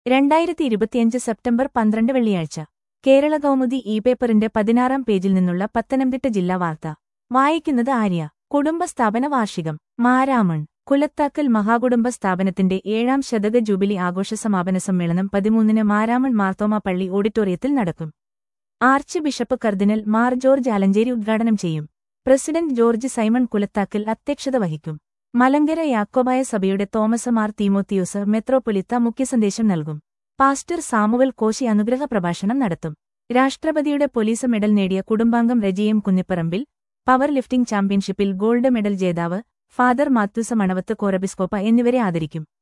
രണ്ടായിരത്തി ഇരുപത്തിയഞ്ച് സെപ്റ്റംബർ പന്ത്രണ്ട് വെള്ളിയാഴ്ച കേരള കൗമുദി ഇ പേപ്പറിന്റെ പതിനാറാം പേജിൽ നിന്നുള്ള പത്തനംതിട്ട ജില്ലാ വാർത്ത വായിക്കുന്നത് ആര്യ കുടുംബസ്ഥാപന വാർഷികം മാരാമൺ കുലത്താക്കൽ മഹാകുടുംബ സ്ഥാപനത്തിന്റെ ഏഴാം ശതക ജൂബിലി ആഘോഷ സമാപന സമ്മേളനം പതിമൂന്നിന് മാരാമൺ മാർത്തോമ പള്ളി ഓഡിറ്റോറിയത്തിൽ നടക്കും archbishop cardinal Mar George Alencherry ഉദ്ഘാടനം ചെയ്യും പ്രസിഡന്റ് ജോർജ് സൈമൺ കുലത്താക്കൽ അധ്യക്ഷത വഹിക്കും മലങ്കര യാക്കോബായ സഭയുടെ തോമസ് മാർ തീമോത്തിയോസ് മെത്രോപൊലിത്ത മുഖ്യസന്ദേശം നൽകും പാസ്റ്റർ സാമുവൽ കോശി അനുഗ്രഹ പ്രഭാഷണം നടത്തും രാഷ്ട്രപതിയുടെ പോലീസ് മെഡൽ നേടിയ കുടുംബാംഗം രജിയം കുന്നിപ്പറമ്പിൽ പവർ ലിഫ്റ്റിംഗ് ചാമ്പ്യൻഷിപ്പിൽ ഗോൾഡ് മെഡൽ ജേതാവ് ഫാദർ മാത്യൂസ മണവത്ത് കോറബിസ്കോപ്പ എന്നിവരെ ആദരിക്കും